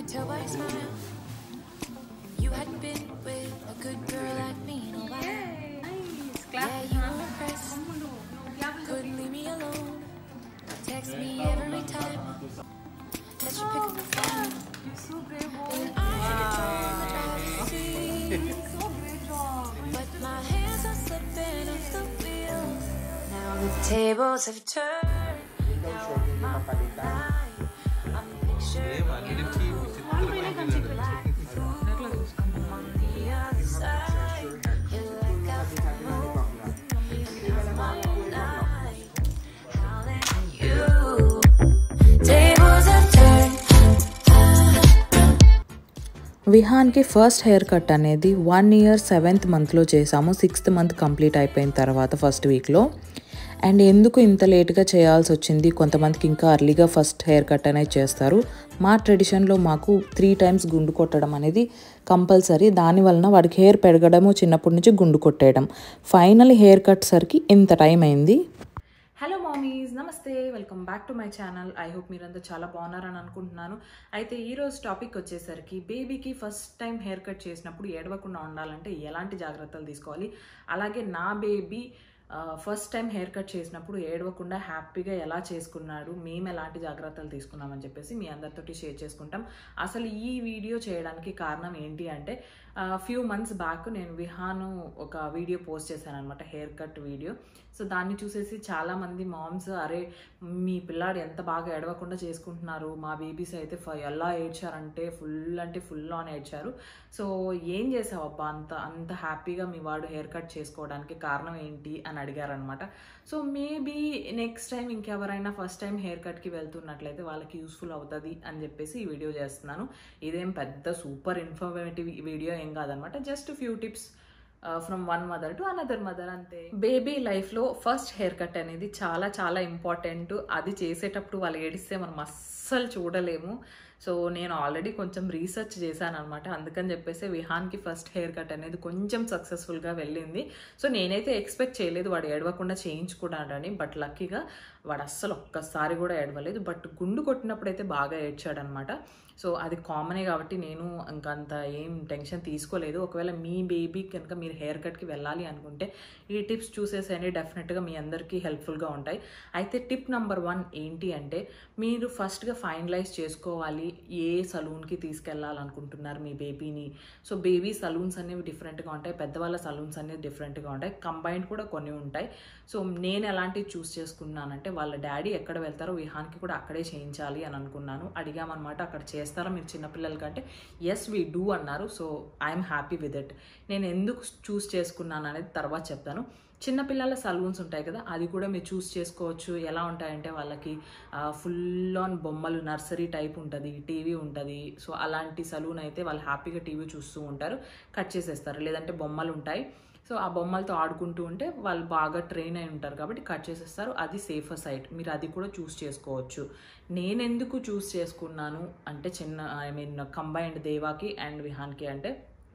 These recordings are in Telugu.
tell by your smile. You hadn't been with a good girl like me in a while. Yeah, you were impressed. Couldn't leave me alone. Text me every time that you pick up the phone. And I had to turn the driver's seat. But my hands are slipping off the wheel. Now the tables have turned. Now I'm on my mind. I'm picturing you on the other side. You're like a moon in the moonlight. Howling at you. Tables have turned. విహాన్కి ఫస్ట్ హెయిర్ కట్ అనేది వన్ ఇయర్ సెవెంత్ మంత్లో చేసాము సిక్స్త్ మంత్ కంప్లీట్ అయిపోయిన తర్వాత ఫస్ట్ వీక్లో అండ్ ఎందుకు ఇంత లేట్గా చేయాల్సి వచ్చింది కొంతమందికి ఇంకా అర్లీగా ఫస్ట్ హెయిర్ కట్ అనేది చేస్తారు మా ట్రెడిషన్లో మాకు త్రీ టైమ్స్ గుండు కొట్టడం అనేది కంపల్సరీ దాని వలన వాడికి హెయిర్ పెరగడము చిన్నప్పటి నుంచి గుండు కొట్టేయడం ఫైనల్ హెయిర్ కట్ సరికి ఇంత టైం అయింది హలో మామీస్ నమస్తే welcome back to my channel I hope మీరంతా చాలా బాగున్నారని అనుకుంటున్నాను అయితే ఈరోజు టాపిక్ వచ్చేసరికి బేబీకి ఫస్ట్ టైం హెయిర్ కట్ చేసినప్పుడు ఏడవకుండా ఉండాలంటే ఎలాంటి జాగ్రత్తలు తీసుకోవాలి అలాగే నా baby first time hair cut చేసినప్పుడు ఏడవకుండా హ్యాపీగా ఎలా చేసుకున్నాడు మేము ఎలాంటి జాగ్రత్తలు తీసుకున్నామని చెప్పేసి మీ అందరితోటి షేర్ చేసుకుంటాం అసలు ఈ వీడియో చేయడానికి కారణం ఏంటి అంటే ఫ్యూ మంత్స్ బ్యాక్ నేను విహాను ఒక వీడియో పోస్ట్ చేశాను అనమాట హెయిర్ కట్ వీడియో సో దాన్ని చూసేసి చాలామంది మామ్స్ అరే మీ పిల్లాడు ఎంత బాగా ఎడవకుండా చేసుకుంటున్నారు మా బేబీస్ అయితే ఫ- ఎలా ఏడ్చారంటే ఫుల్ అంటే ఫుల్ ఆన్ ఏడ్చారు సో ఏం చేసావు అబ్బా అంత అంత హ్యాపీగా మీ వాడు హెయిర్ కట్ చేసుకోవడానికి కారణం ఏంటి అని అడిగారనమాట సో మేబీ నెక్స్ట్ టైం ఇంకెవరైనా ఫస్ట్ టైం హెయిర్ కట్కి వెళ్తున్నట్లయితే వాళ్ళకి యూస్ఫుల్ అవుతుంది అని చెప్పేసి ఈ వీడియో చేస్తున్నాను ఇదేం పెద్ద సూపర్ ఇన్ఫర్మేటివ్ వీడియో ఏం కాదనమాట just few tips from one mother to another mother అంతే బేబీ లైఫ్లో ఫస్ట్ హెయిర్ కట్ అనేది చాలా చాలా ఇంపార్టెంట్ అది చేసేటప్పుడు వాళ్ళు ఏడిస్తే మనం అస్సలు చూడలేము సో నేను ఆల్రెడీ కొంచెం రీసెర్చ్ చేశాను అనమాట అందుకని చెప్పేసి విహాన్కి ఫస్ట్ హెయిర్ కట్ అనేది కొంచెం సక్సెస్ఫుల్గా వెళ్ళింది సో నేనైతే ఎక్స్పెక్ట్ చేయలేదు వాడు ఏడవకుండా చేయించుకున్నాడని బట్ లక్కీగా వాడు అస్సలు ఒక్కసారి కూడా ఏడవలేదు బట్ గుండు కొట్టినప్పుడు అయితే బాగా ఏడ్చాడనమాట సో అది కామనే కాబట్టి నేను ఇంకా అంత ఏం టెన్షన్ తీసుకోలేదు ఒకవేళ మీ బేబీ కనుక మీరు హెయిర్ కట్కి వెళ్ళాలి అనుకుంటే ఈ టిప్స్ చూసేసేయండి డెఫినెట్గా మీ అందరికీ హెల్ప్ఫుల్గా ఉంటాయి అయితే టిప్ నెంబర్ వన్ ఏంటి అంటే మీరు ఫస్ట్గా ఫైనలైజ్ చేసుకోవాలి ఏ సలూన్కి తీసుకెళ్ళాలనుకుంటున్నారు మీ బేబీని సో బేబీ సలూన్స్ అనేవి డిఫరెంట్గా ఉంటాయి పెద్దవాళ్ళ సలూన్స్ అనేవి డిఫరెంట్గా ఉంటాయి కంబైన్డ్ కూడా కొన్ని ఉంటాయి సో నేను ఎలాంటివి చూస్ చేసుకున్నానంటే వాళ్ళ డాడీ ఎక్కడ వెళ్తారో విహాన్కి కూడా అక్కడే చేయించాలి అని అనుకున్నాను అడిగామన్నమాట అక్కడ చేస్తారా మీరు చిన్నపిల్లలకి అంటే ఎస్ వీ డూ అన్నారు so I'm happy with it నేను ఎందుకు చూస్ చేసుకున్నాను అనేది తర్వాత చెప్తాను చిన్నపిల్లల సలూన్స్ ఉంటాయి కదా అది కూడా మీరు చూస్ చేసుకోవచ్చు ఎలా ఉంటాయంటే వాళ్ళకి ఫుల్ ఆన్ బొమ్మలు నర్సరీ టైప్ ఉంటుంది టీవీ ఉంటుంది సో అలాంటి సలూన్ అయితే వాళ్ళు హ్యాపీగా టీవీ చూస్తూ ఉంటారు కట్ చేసేస్తారు లేదంటే బొమ్మలు ఉంటాయి సో ఆ బొమ్మలతో ఆడుకుంటూ ఉంటే వాళ్ళు బాగా ట్రైన్ అయి ఉంటారు కాబట్టి కట్ చేసేస్తారు అది సేఫర్ సైడ్ మీరు అది కూడా చూస్ చేసుకోవచ్చు నేను ఎందుకు చూస్ చేసుకున్నాను అంటే చిన్న ఐ మీన్ కంబైన్డ్ దేవాకి అండ్ విహాన్కి అంటే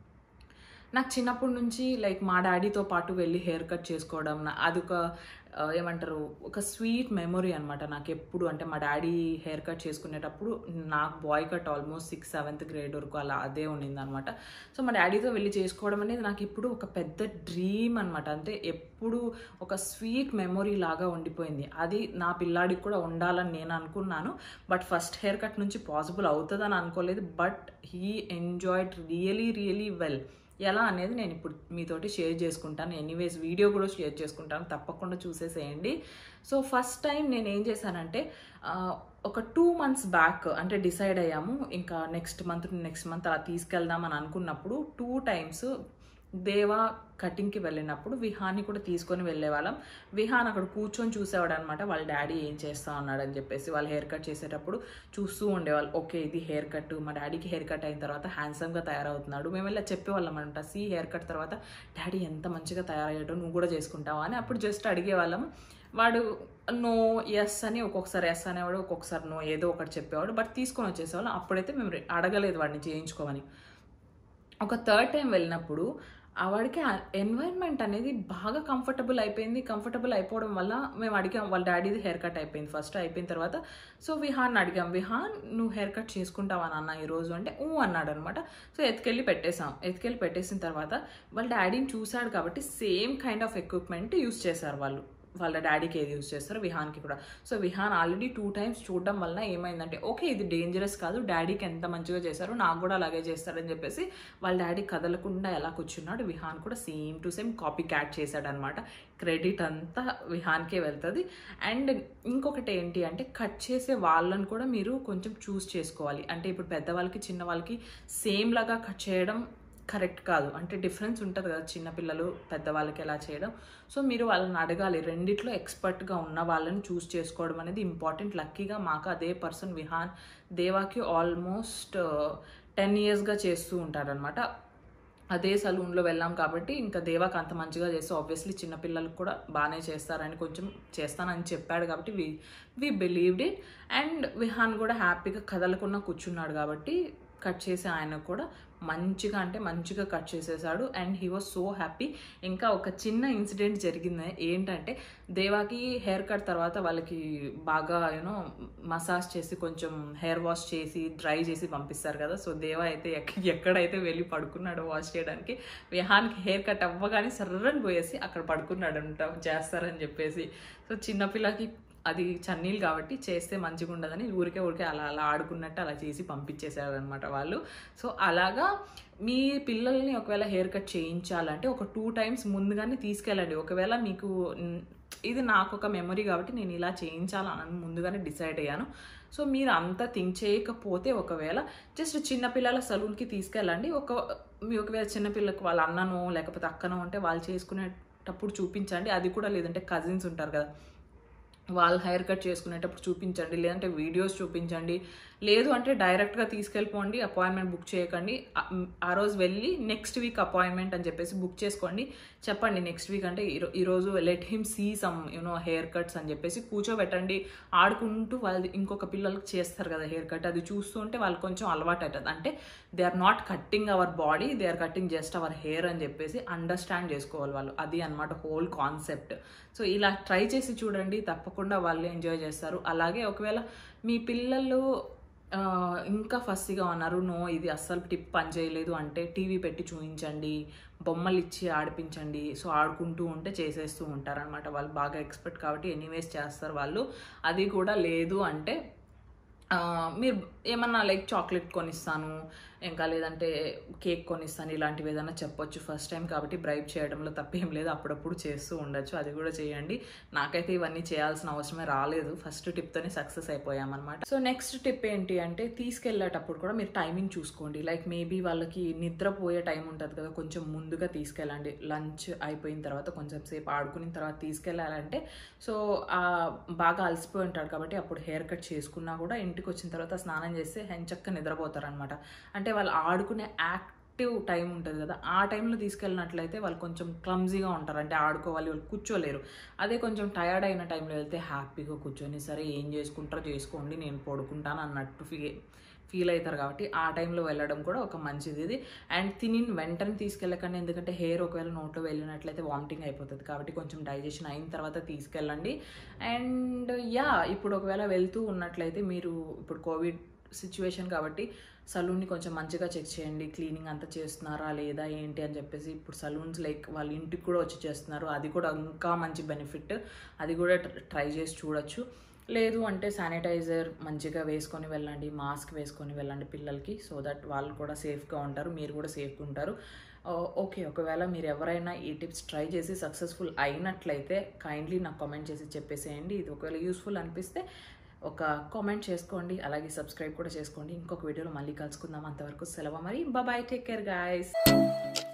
నాకు చిన్నప్పటి నుంచి లైక్ మా డాడీతో పాటు వెళ్ళి హెయిర్ కట్ చేసుకోవడం నా- అదొక ఆ, ఏమంటారు ఒక స్వీట్ మెమొరీ అనమాట నాకు ఎప్పుడు అంటే మా డాడీ హెయిర్ కట్ చేసుకునేటప్పుడు నాకు boy cut almost six seventh grade వరకు అలా అదే ఉండింది అనమాట సో మా డాడీతో వెళ్ళి చేసుకోవడం అనేది నాకు ఇప్పుడు ఒక పెద్ద డ్రీమ్ అనమాట అంటే ఎప్పుడు ఒక స్వీట్ మెమొరీ లాగా ఉండిపోయింది అది నా పిల్లాడికి కూడా ఉండాలని నేను అనుకున్నాను బట్ ఫస్ట్ హెయిర్ కట్ నుంచి పాసిబుల్ అవుతుందని అనుకోలేదు but he enjoyed really really well ఎలా అనేది నేను ఇప్పుడు మీతోటి షేర్ చేసుకుంటాను ఎనీవేస్ వీడియో కూడా షేర్ చేసుకుంటాను తప్పకుండా చూసేసేయండి సో ఫస్ట్ టైం నేను ఏం చేశానంటే ఆ, ఒక టూ మంత్స్ బ్యాక్ అంటే డిసైడ్ అయ్యాము ఇంకా నెక్స్ట్ మంత్ నెక్స్ట్ మంత్ అలా తీసుకెళ్దాం అని అనుకున్నప్పుడు టూ టైమ్స్ దేవా కటింగ్కి వెళ్ళినప్పుడు విహాన్ని కూడా తీసుకొని వెళ్ళేవాళ్ళం విహాన్ అక్కడ కూర్చొని చూసేవాడు అనమాట వాళ్ళ డాడీ ఏం చేస్తా ఉన్నాడు అని చెప్పేసి వాళ్ళు హెయిర్ కట్ చేసేటప్పుడు చూస్తూ ఉండేవాళ్ళు ఓకే ఇది హెయిర్ కట్ మా డాడీకి హెయిర్ కట్ అయిన తర్వాత హ్యాండ్సమ్గా తయారవుతున్నాడు మేము ఇలా చెప్పేవాళ్ళం అనమాట సి హెయిర్ కట్ తర్వాత డాడీ ఎంత మంచిగా తయారయ్యాడో నువ్వు కూడా చేసుకుంటావా అని అప్పుడు జస్ట్ అడిగేవాళ్ళం వాడు నో ఎస్ అని ఒక్కొక్కసారి ఎస్ అనేవాడు ఒక్కొక్కసారి నో ఏదో ఒకటి చెప్పేవాడు బట్ తీసుకొని వచ్చేసేవాళ్ళం అప్పుడైతే మేము అడగలేదు వాడిని చేయించుకోమని ఒక థర్డ్ టైం వెళ్ళినప్పుడు ఆ వాడికి ఎన్వైర్న్మెంట్ అనేది బాగా కంఫర్టబుల్ అయిపోయింది కంఫర్టబుల్ అయిపోవడం వల్ల మేము అడిగాం వాళ్ళ డాడీది హెయిర్ కట్ అయిపోయింది ఫస్ట్ అయిపోయిన తర్వాత సో విహాన్ అడిగాం విహాన్ నువ్వు హెయిర్ కట్ చేసుకుంటావా నాన్న ఈరోజు అంటే ఊ అన్నాడు అనమాట సో ఎత్తుకెళ్ళి పెట్టేసాం ఎత్తుకెళ్ళి పెట్టేసిన తర్వాత వాళ్ళ డాడీని చూశాడు కాబట్టి same kind of equipment use చేశారు వాళ్ళు వాళ్ళ డాడీకి ఏది యూస్ చేస్తారు విహాన్కి కూడా so Vihan already two times చూడడం వలన ఏమైందంటే ఓకే ఇది డేంజరస్ కాదు డాడీకి ఎంత మంచిగా చేశారు నాకు కూడా అలాగే చేస్తారని చెప్పేసి వాళ్ళ డాడీ కదలకుండా ఎలా కూర్చున్నాడు విహాన్ కూడా same to same copy cat చేశాడనమాట క్రెడిట్ అంతా విహాన్కే వెళ్తుంది అండ్ ఇంకొకటి ఏంటి అంటే కట్ చేసే వాళ్ళని కూడా మీరు కొంచెం చూస్ చేసుకోవాలి అంటే ఇప్పుడు పెద్దవాళ్ళకి చిన్న వాళ్ళకి సేమ్ లాగా కట్ చేయడం కరెక్ట్ కాదు అంటే డిఫరెన్స్ ఉంటుంది కదా చిన్నపిల్లలు పెద్దవాళ్ళకి ఎలా చేయడం సో మీరు వాళ్ళని అడగాలి రెండిట్లో ఎక్స్పర్ట్గా ఉన్న వాళ్ళని చూస్ చేసుకోవడం అనేది ఇంపార్టెంట్ లక్కీగా మాకు అదే పర్సన్ విహాన్ దేవాకి ఆల్మోస్ట్ టెన్ ఇయర్స్గా చేస్తూ ఉంటారనమాట అదే సలూన్లో వెళ్ళాం కాబట్టి ఇంకా దేవాకి అంత మంచిగా చేస్తే ఆబ్వియస్లీ చిన్నపిల్లలకు కూడా బాగానే చేస్తారని కొంచెం చేస్తానని చెప్పాడు కాబట్టి we we believed it and Vihan కూడా హ్యాపీగా కదలకుండా కూర్చున్నాడు కాబట్టి కట్ చేసి ఆయన కూడా మంచిగా అంటే మంచిగా కట్ చేసేసాడు and he was so happy ఇంకా ఒక చిన్న ఇన్సిడెంట్ జరిగింది ఏంటంటే దేవాకి హెయిర్ కట్ తర్వాత వాళ్ళకి బాగా యూనో మసాజ్ చేసి కొంచెం హెయిర్ వాష్ చేసి డ్రై చేసి పంపిస్తారు కదా సో దేవా అయితే ఎక్క- ఎక్కడైతే వెళ్ళి పడుకున్నాడో వాష్ చేయడానికి విహాన్కి హెయిర్ కట్ అవ్వగానే సర్రని పోయేసి అక్కడ పడుకున్నాడు అంట చేస్తారని చెప్పేసి సో చిన్నపిల్లకి అది చన్నీళ్ళు కాబట్టి చేస్తే మంచిగా ఉండదని ఊరికే ఊరికే అలా అలా ఆడుకున్నట్టు అలా చేసి పంపించేశారు అనమాట వాళ్ళు సో అలాగా మీ పిల్లల్ని ఒకవేళ హెయిర్ కట్ చేయించాలంటే ఒక టూ టైమ్స్ ముందుగానే తీసుకెళ్ళండి ఒకవేళ మీకు న్, ఇది నాకు ఒక మెమరీ కాబట్టి నేను ఇలా చేయించాలని ముందుగానే డిసైడ్ అయ్యాను సో మీరు అంతా థింక్ చేయకపోతే ఒకవేళ జస్ట్ చిన్నపిల్లల సలూన్కి తీసుకెళ్ళండి ఒక మీ ఒకవేళ చిన్నపిల్లలకు వాళ్ళ అన్ననో లేకపోతే అక్కనో ఉంటే వాళ్ళు చేసుకునేటప్పుడు చూపించండి అది కూడా లేదంటే కజిన్స్ ఉంటారు కదా వాళ్ళు హెయిర్ కట్ చేసుకునేటప్పుడు చూపించండి లేదంటే వీడియోస్ చూపించండి లేదు అంటే డైరెక్ట్గా తీసుకెళ్ళిపోండి అపాయింట్మెంట్ బుక్ చేయకండి ఆ- ఆ రోజు వెళ్ళి నెక్స్ట్ వీక్ అపాయింట్మెంట్ అని చెప్పేసి బుక్ చేసుకోండి చెప్పండి నెక్స్ట్ వీక్ అంటే ఈరో- ఈరోజు let him see some you know hair cuts అని చెప్పేసి కూర్చోబెట్టండి ఆడుకుంటూ వాళ్ళు ఇంకొక పిల్లలకి చేస్తారు కదా హెయిర్ కట్ అది చూస్తూ ఉంటే వాళ్ళు కొంచెం అలవాటు అవుతుంది అంటే they are not cutting our body they are cutting just our hair అని చెప్పేసి అండర్స్టాండ్ చేసుకోవాలి వాళ్ళు అది అన్నమాట హోల్ కాన్సెప్ట్ సో ఇలా ట్రై చేసి చూడండి తప్పకుండా వాళ్ళు ఎంజాయ్ చేస్తారు అలాగే ఒకవేళ మీ పిల్లలు ఆ, ఇంకా ఫస్ట్గా ఉన్నారు నో ఇది అస్సలు టిప్ పని చేయలేదు అంటే టీవీ పెట్టి చూపించండి బొమ్మలు ఇచ్చి ఆడిపించండి సో ఆడుకుంటూ ఉంటే చేసేస్తూ ఉంటారనమాట వాళ్ళు బాగా ఎక్స్పర్ట్ కాబట్టి ఎనీవేస్ చేస్తారు వాళ్ళు అది కూడా లేదు అంటే ఆ, మీరు ఏమన్నా లైక్ చాక్లెట్ కొనిస్తాను ఇంకా లేదంటే కేక్ కొనిస్తాను ఇలాంటివి ఏదైనా చెప్పొచ్చు ఫస్ట్ టైం కాబట్టి బ్రైబ్ చేయడంలో తప్పేం లేదు అప్పుడప్పుడు చేస్తూ ఉండొచ్చు అది కూడా చేయండి నాకైతే ఇవన్నీ చేయాల్సిన అవసరమే రాలేదు ఫస్ట్ టిప్తోనే సక్సెస్ అయిపోయామన్నమాట సో నెక్స్ట్ టిప్ ఏంటి అంటే తీసుకెళ్ళేటప్పుడు కూడా మీరు టైమింగ్ చూసుకోండి లైక్ మేబీ వాళ్ళకి నిద్రపోయే టైం ఉంటుంది కదా కొంచెం ముందుగా తీసుకెళ్ళండి లంచ్ అయిపోయిన తర్వాత కొంచెం సేపు ఆడుకున్న తర్వాత తీసుకెళ్ళాలంటే సో ఆ, బాగా అలసిపోయి ఉంటాడు కాబట్టి అప్పుడు హెయిర్ కట్ చేసుకున్నా కూడా ఇంటికి వచ్చిన తర్వాత స్నానం చేస్తే హెంచక్క నిద్రపోతారు అనమాట అంటే వాళ్ళు ఆడుకునే యాక్టివ్ టైం ఉంటుంది కదా ఆ టైంలో తీసుకెళ్ళినట్లయితే వాళ్ళు కొంచెం క్లమ్జీగా ఉంటారు అంటే ఆడుకోవాలి వాళ్ళు కూర్చోలేరు అదే కొంచెం టయర్డ్ అయిన టైంలో వెళ్తే హ్యాపీగా కూర్చొని సరే ఏం చేసుకుంటారో చేసుకోండి నేను పడుకుంటాను అన్నట్టు ఫీ ఫీల్ అవుతారు కాబట్టి ఆ టైంలో వెళ్ళడం కూడా ఒక మంచిది ఇది అండ్ తిని వెంటనే తీసుకెళ్ళకండి ఎందుకంటే హెయిర్ ఒకవేళ నోట్లో వెళ్ళినట్లయితే వామిటింగ్ అయిపోతుంది కాబట్టి కొంచెం డైజెషన్ అయిన తర్వాత తీసుకెళ్ళండి అండ్ యా ఇప్పుడు ఒకవేళ వెళ్తూ ఉన్నట్లయితే మీరు ఇప్పుడు కోవిడ్ సిచ్యువేషన్ కాబట్టి సలూన్ని కొంచెం మంచిగా చెక్ చేయండి క్లీనింగ్ అంతా చేస్తున్నారా లేదా ఏంటి అని చెప్పేసి ఇప్పుడు సలూన్స్ లైక్ వాళ్ళ ఇంటికి కూడా వచ్చి చేస్తున్నారు అది కూడా ఇంకా మంచి బెనిఫిట్ అది కూడా ట్రై చేసి చూడొచ్చు లేదు అంటే శానిటైజర్ మంచిగా వేసుకొని వెళ్ళండి మాస్క్ వేసుకొని వెళ్ళండి పిల్లలకి సో దట్ వాళ్ళు కూడా సేఫ్గా ఉంటారు మీరు కూడా సేఫ్గా ఉంటారు ఓకే ఒకవేళ మీరు ఎవరైనా ఈ టిప్స్ ట్రై చేసి సక్సెస్ఫుల్ అయినట్లయితే కైండ్లీ నాకు కామెంట్ చేసి చెప్పేసేయండి ఇది ఒకవేళ యూస్ఫుల్ అనిపిస్తే ఒక కామెంట్ చేసుకోండి అలాగే సబ్స్క్రైబ్ కూడా చేసుకోండి ఇంకొక వీడియోలో మళ్ళీ కలుసుకుందాం అంతవరకు సెలవు మరి బాయ్ టేక్ కేర్ గాయస్